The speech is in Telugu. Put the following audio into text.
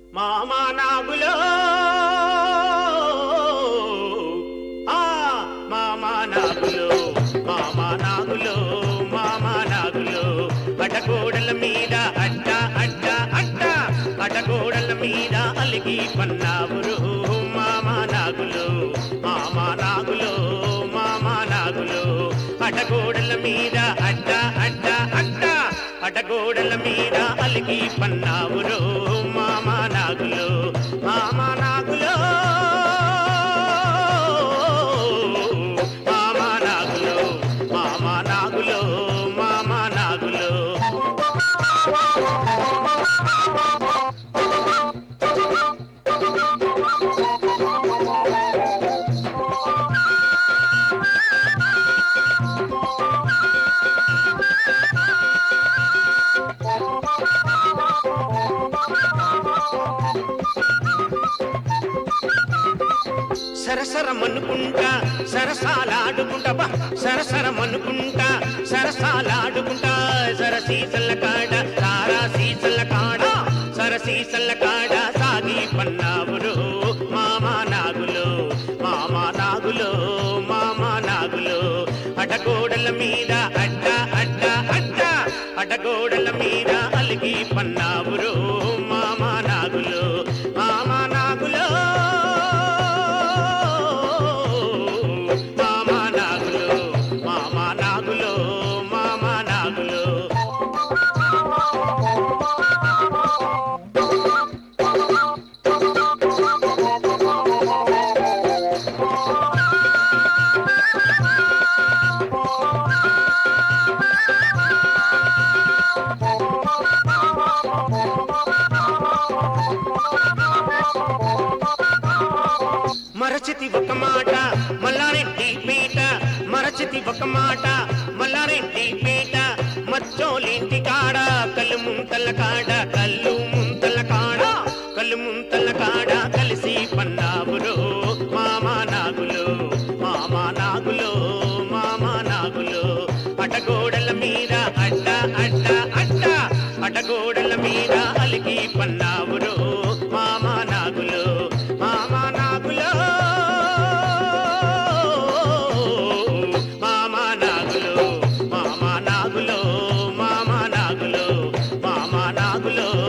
మామా నాగులో ఆ మామా నాగులో మామా నాగులో మామా నాగులో అటగోడల మీద అడ్డ అడ్డ అడ్డ అటగోడల మీద అలిగి పన్నావురు మామా నాగులో మామా నాగులో మామా నాగులో అటగోడల మీద అడ్డ అడ్డ అడ్డ అటగోడల మీద అలిగి పన్నావురు మామా నాగులో మామా నాగులో మామా నాగులో మామా నాగులో మామా నాగులో సరసరమనుకుంటా సరసాలాడుకుంటా బా సరసరమనుకుంటా సరసాలాడుకుంటా సరసీసల్ల కాడ సారా సీసల్ల కాడ సరసీసల్ల కాడ సాగి పన్నావురు మామా నాగులు మామా నాగులు మామా నాగులు అటగోడల మీద అడ్డ అడ్డ అడ్డ అటగోడల మీద అలిగి పన్నావురు మామా నాగులు మామా నాగులు మామా నాగులు మామా నాగులు మామా నాగులు మరచితి ఒక మాట మల్లారెడ్డి పీట మరచితి ఒక మాట మల్లారెడ్డి పీట మచ్చోలింటి కాడ కళ్ళు ముంతల కాడ కళ్ళు ముంతల కాడ కళ్ళు ముంతల కాడ కలిసి పన్నావురు మామా నాగులు మామా నాగులు మామా నాగులు అటగోడల మీద అడ్డ అడ్డ అడ్డ అటగోడల మీద అలిగి పన్నావురు మామా నాగులు మామా నాగులు మామా నాగులు మామా నాగులు మామా నాగులు మామా నాగులు